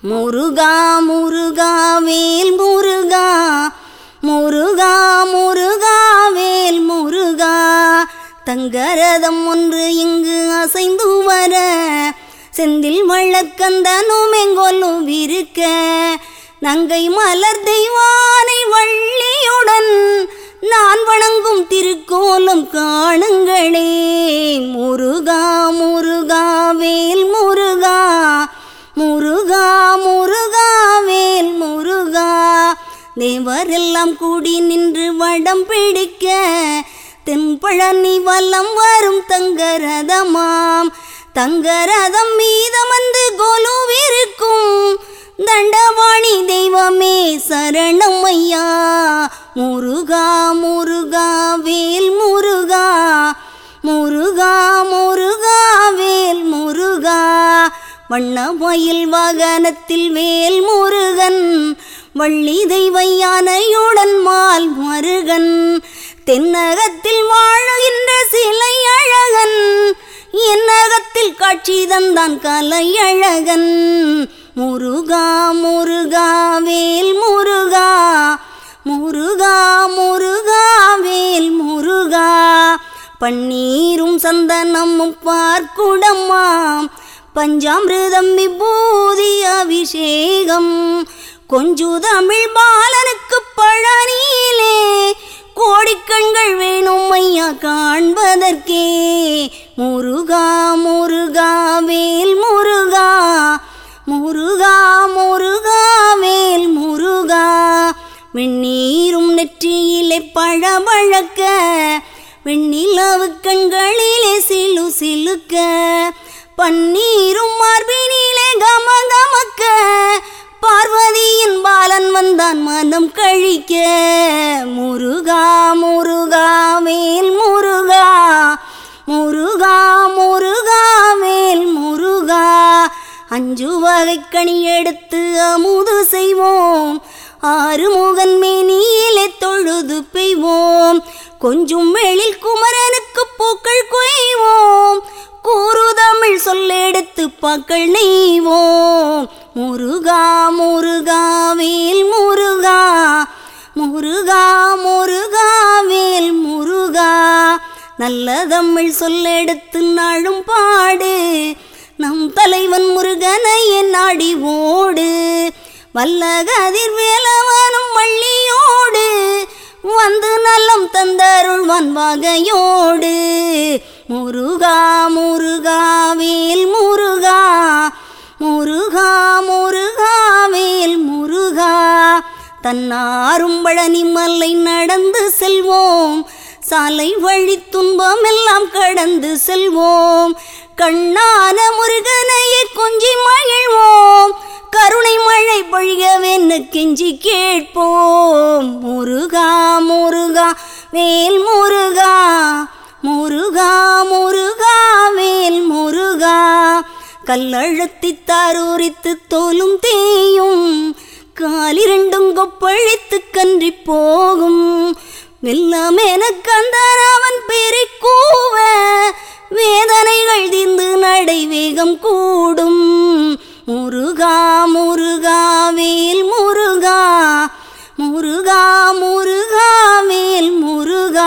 முருகா முருகா வேல் முருகா முருகா முருகா வேல் முருகா தங்கரதம் ஒன்று இங்கு அசைந்து வர செந்தில் வழக்கந்தனும் எங்கொல்லும் விருக்க நங்கை மலர் தெய்வானை வள்ளியுடன் நான் வணங்கும் திருக்கோலம் காணுங்களே முருகா முருகா வேல் முருகா முருகா முருகா வேல் முருகா தேவரெல்லாம் கூடி நின்று வடம் பிடிக்க தென்பழனி வலம் வரும் தங்கரதமாம் தங்கரதம் மீதமந்து கொலுவிருக்கும் தண்டவாணி தெய்வமே சரணம் ஐயா முருகா முருகா வேல் முருகா முருகா முருகா வேல் முருகா வண்ண மயில் வாகனத்தில் வேல் முருகன் வள்ளி தெய்வ யானையுடன் மால் மருகன் தென்னகத்தில் வாழுகின்ற சிலை அழகன் என்னகத்தில் காட்சி தந்தான் கலை அழகன் முருகா முருகா வேல் முருகா முருகா முருகா வேல் முருகா பன்னீரும் சந்தனமும் பார்க்குடமாம் பஞ்சாமிருதம் விபூதி அபிஷேகம் கொஞ்சு தமிழ் பாலனுக்கு பழனியிலே கோடிக்கண்கள் வேணும் ஐயா காண்பதற்கே முருகா முருகா வேல் முருகா முருகா முருகா வேல் முருகா வெந்நீரும் நெற்றியிலே பழபழக்க வெண்ணிலவு கண்களிலே சிலு சிலுக்க பன்னீரும் மார்பினிலே கம கமக்க பார்வதியின் பாலன் வந்தான் மனம் கழிக்க முருகா முருகா வேல் முருகா முருகா முருகா வேல் முருகா அஞ்சு வகை கனி எடுத்து அமுது செய்வோம் ஆறு முகன் மேனியிலே தொழுது பெய்வோம் கொஞ்சம் மேளில் குமரனுக்கு பூக்கள் கொய்வோம் கூறு தமிழ் சொல்லெடுத்து பாக்கள் நெய்வோம் முருகா முருகா வேல் முருகா முருகா முருகா வேல் முருகா நல்ல தமிழ் சொல்லெடுத்து நாளும் பாடு நம் தலைவன் முருகனையே நாடி ஓடு வல்ல கதிர் வேலவனும் வள்ளியோடு வந்து நலம் தந்தருள்வான் வகையோடு முருகா முருகா வேல் முருகா முருகா முருகா வேல் முருகா தன்னாரும் பழனி மலை நடந்து செல்வோம் சாலை வழி துன்பம் எல்லாம் கடந்து செல்வோம் கண்ணான முருகனையே கொஞ்சி மகிழ்வோம் கருணை மழை பொழிகவென்னு கெஞ்சி கேட்போம் முருகா முருகா வேல் முருகா முருகா முருகா வேல் முருகா கல்லழுத்தி தாரூரித்து தோலும் தேயும் காலிரண்டும் கொப்பழித்து கன்றி போகும் வெல்லாமென கந்தராவன் பேரை கூவ வேதனைகள் தீர்ந்து நடை வேகம் கூடும் முருகா முருகா வேல் முருகா முருகா முருகா வேல் முருகா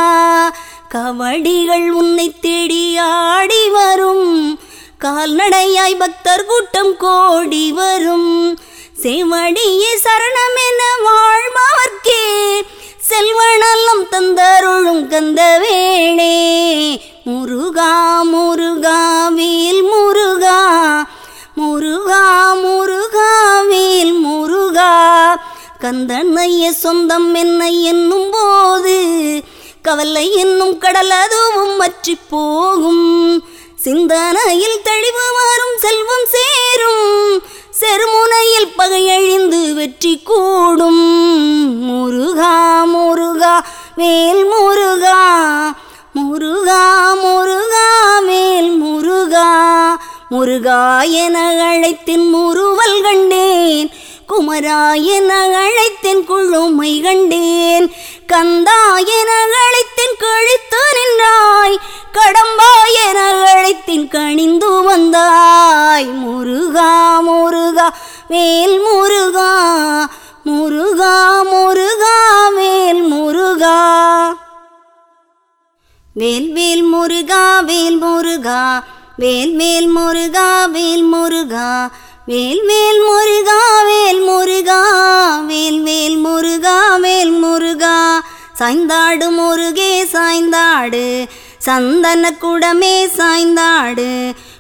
கவடிகள் உன்னை தேடி ஆடி வரும் கால்நடையாய் பக்தர் கூட்டம் கோடி வரும் செவடியே சரணமென வாழ்பவர்க்கே செல்வநல்லம் தந்தருளும் கந்த வேளே முருகா முருகா வேல் முருகா முருகா முருகா வேல் முருகா கந்தனைய சொந்தம் என்னை என்னும் போது கவலை என்னும் கடல் அதுவும் மற்றி போகும் சிந்தனையில் தெளிவு வரும் செல்வம் சேரும் செருமுனையில் பகையழிந்து வெற்றி கூடும் முருகா முருகா வேல் முருகா முருகா முருகா வேல் முருகா முருகா என அழைத்தின் முறுவல் கண்டேன் குமர குமரா என அழைத்தேன் குழுமை கண்டேன் கந்தா என அழைத்தேன் கழித்து நின்றாய் கடம்பா என அழைத்தேன் கணிந்து வந்தாய் முருகா முருகா வேல் முருகா முருகா முருகா வேல் முருகா வேல் வேல் முருகா வேல் முருகா வேல் வேல் முருகா வேல் முருகா வேல் வேல் முருகா வேல் முருகா வேல் வேல் முருகா வேல் முருகா சாய்ந்தாடு முருகே சாய்ந்தாடு சந்தன குடமே சாய்ந்தாடு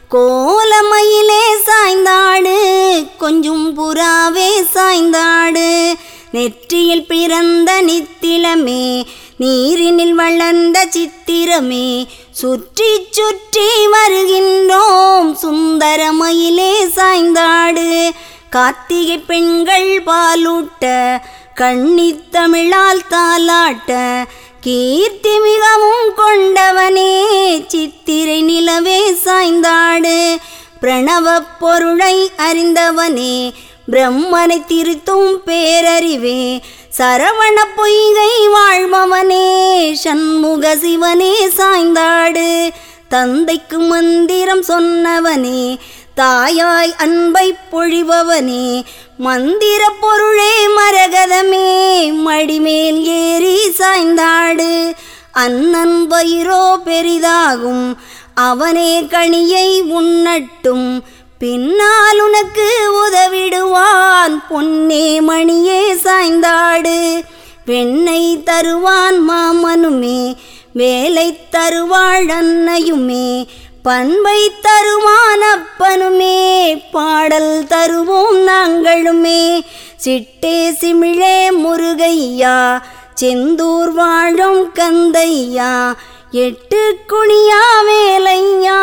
கோலமயிலே சாய்ந்தாடு கொஞ்சம் புறாவே சாய்ந்தாடு நெற்றியில் பிறந்த நித்திலமே நீரினில் வளர்ந்த சித்திரமே சுற்றி சுற்றி வருகின்றோம் சுந்தரமயிலே சாய்ந்தாடு கார்த்திகை பெண்கள் பாலூட்ட கண்ணித் தமிழால் தாலாட்ட கீர்த்தி மிகவும் கொண்டவனே சித்திரை நிலவே சாய்ந்தாடு பிரணவப் பொருளை அறிந்தவனே பிரம்மனை திருத்தும் பேரறிவே சரவண பொய்கை வாழ்பவனே சண்முக சிவனே சாய்ந்தாடு தந்தைக்கு மந்திரம் சொன்னவனே தாயாய் அன்பை பொழிபவனே மந்திர பொருளே மரகதமே மடிமேல் ஏறி சாய்ந்தாடு அண்ணன் வயிறோ பெரிதாகும் அவனே கனியை உண்ணட்டும் பின்னால் உனக்கு உதவிடுவான் பொன்னே மணியே சாய்ந்தாடு வெண்ணை தருவான் மாமனுமே வேலை தருவாள் அன்னையுமே பண்பை தருவான் அப்பனுமே பாடல் தருவோம் நாங்களுமே சிட்டே சிமிழே முருகையா செந்தூர் வாழும் கந்தையா எட்டு குனியா வேலையா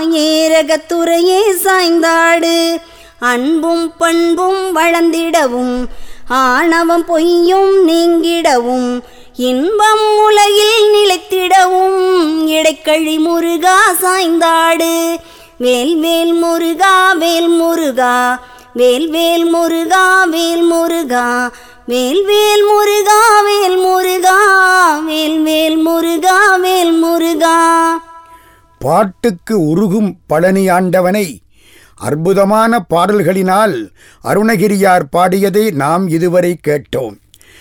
ஏரகத்துறையே சாய்ந்தாடு அன்பும் பண்பும் வளர்ந்திடவும் ஆணவம் பொய்யும் நீங்கிடவும் இன்பம் உலகில் நிலைத்திடவும் இடைக்கழி முருகா சாய்ந்தாடு வேல் வேல் முருகா வேல் முருகா வேல் வேல் முருகா வேல் முருகா வேல் வேல் முருகா வேல் முருகா வேல் வேல் முருகா வேல் முருகா பாட்டுக்கு உருகும் பழனி ஆண்டவனை அற்புதமான பாடல்களினால் அருணகிரியார் பாடியதை நாம் இதுவரை கேட்டோம்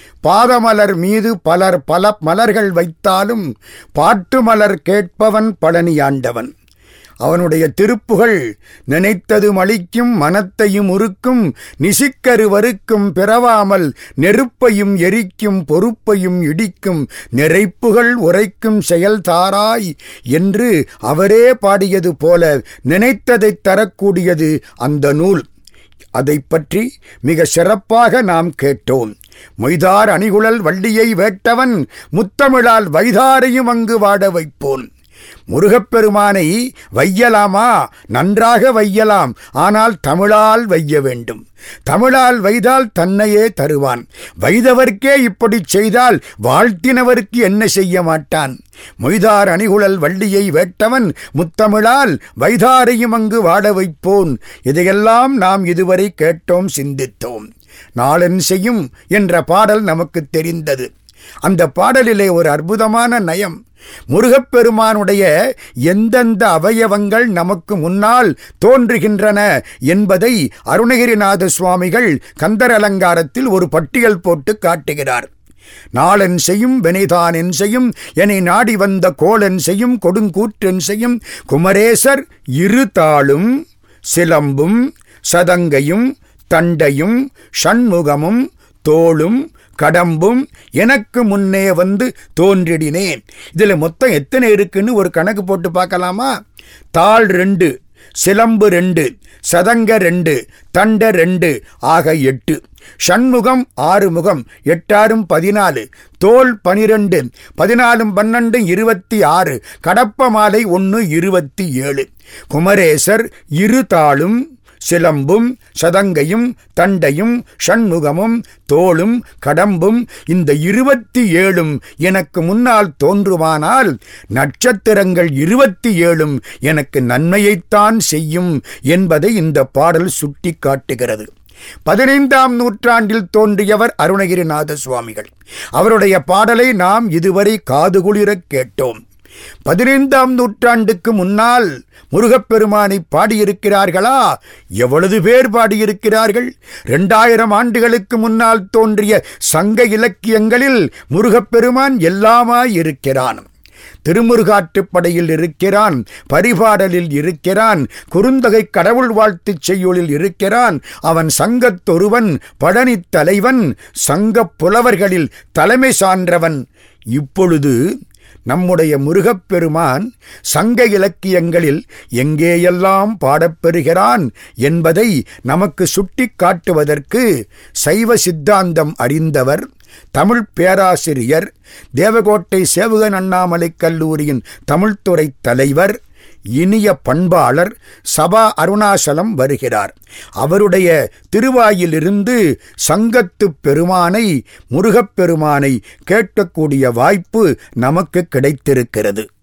பாதமலர் மீது பலர் பல மலர்கள் வைத்தாலும் பாட்டு மலர் கேட்பவன் பழனியாண்டவன் அவனுடைய திருப்புகள் நினைத்ததும் அளிக்கும் மனத்தையும் உருக்கும் நிசிக்கருவருக்கும் பிறவாமல் நெருப்பையும் எரிக்கும் பொறுப்பையும் இடிக்கும் நிறைப்புகள் உரைக்கும் செயல் தாராய் என்று அவரே பாடியது போல நினைத்ததைத் தரக்கூடியது அந்த நூல் அதை பற்றி மிக சிறப்பாக நாம் கேட்டோம் மொய்தார் அணிகுழல் வள்ளியை வேட்டவன் முத்தமிழால் வைதாரையும் அங்கு வாட வைப்போன் முருகப்பெருமானை வையலாமா நன்றாக வையலாம் ஆனால் தமிழால் வைய வேண்டும் தமிழால் வைதால் தன்னையே தருவான் வைதவர்க்கே இப்படி செய்தால் வாழ்த்தினவருக்கு என்ன செய்ய மாட்டான் மொய்தார் அணிகுழல் வள்ளியை வேட்டவன் முத்தமிழால் வைதாரையும் அங்கு வாட வைப்போன் இதையெல்லாம் நாம் இதுவரை கேட்டோம் சிந்தித்தோம் நாளன் செய்யும் என்ற பாடல் நமக்கு தெரிந்தது அந்த பாடலிலே ஒரு அற்புதமான நயம் முருகப்பெருமானுடைய எந்தெந்த அவயவங்கள் நமக்கு முன்னால் தோன்றுகின்றன என்பதை அருணகிரிநாத சுவாமிகள் கந்தர் அலங்காரத்தில் ஒரு பட்டியல் போட்டு காட்டுகிறார் நாளன் செய்யும் வினைதான் செய்யும் என்னை நாடி வந்த கோளன் செய்யும் கொடுங்கூற்றன் செய்யும் குமரேசர் இரு தாளும் சிலம்பும் சதங்கையும் தண்டையும் ஷண்முகமும் தோளும் கடம்பும் எனக்கு முன்னே வந்து தோன்றிடினேன் இதில் மொத்தம் எத்தனை இருக்குன்னு ஒரு கணக்கு போட்டு பார்க்கலாமா தாள் ரெண்டு சிலம்பு ரெண்டு சதங்க ரெண்டு தண்ட ரெண்டு ஆக எட்டு ஷண்முகம் ஆறு முகம் எட்டாரும் பதினாலு தோல் பனிரெண்டு பதினாலும் பன்னெண்டு இருபத்தி ஆறு கடப்ப மாலை ஒன்று இருபத்தி ஏழு குமரேசர் இரு தாளும் சிலம்பும் சதங்கையும் தண்டையும் ஷண்முகமும் தோளும் கடம்பும் இந்த இருபத்தி ஏழும் எனக்கு முன்னால் தோன்றுவானால் நட்சத்திரங்கள் இருபத்தி ஏழும் எனக்கு நன்மையைத்தான் செய்யும் என்பதை இந்த பாடல் சுட்டி காட்டுகிறது பதினைந்தாம் நூற்றாண்டில் தோன்றியவர் அருணகிரிநாத சுவாமிகள் அவருடைய பாடலை நாம் இதுவரை காதுகுளிரக் கேட்டோம் பதினைந்தாம் நூற்றாண்டுக்கு முன்னால் முருகப்பெருமானை பாடியிருக்கிறார்களா எவ்வளவு பேர் பாடியிருக்கிறார்கள் இரண்டாயிரம் ஆண்டுகளுக்கு முன்னால் தோன்றிய சங்க இலக்கியங்களில் முருகப்பெருமான் எல்லாமாய் இருக்கிறான் திருமுருகாற்றுப்படையில் இருக்கிறான் பரிபாடலில் இருக்கிறான் குறுந்தகை கடவுள் வாழ்த்துச் செய்யுளில் இருக்கிறான் அவன் சங்கத்தொருவன் பழனித் தலைவன் சங்கப் புலவர்களில் தலைமை சான்றவன் இப்பொழுது நம்முடைய முருகப்பெருமான் சங்க இலக்கியங்களில் எங்கேயெல்லாம் பாடப்பெறுகிறான் என்பதை நமக்கு சுட்டிக் காட்டுவதற்கு சைவ சித்தாந்தம் அறிந்தவர் தமிழ் பேராசிரியர் தேவகோட்டை சேவகன் அண்ணாமலை கல்லூரியின் தமிழ்துறை தலைவர் இனிய பண்பாளர் சபா அருணாசலம் வருகிறார் அவருடைய திருவாயிலிருந்து சங்கத்து பெருமானை முருகப்பெருமானை கேட்கக்கூடிய வாய்ப்பு நமக்கு கிடைத்திருக்கிறது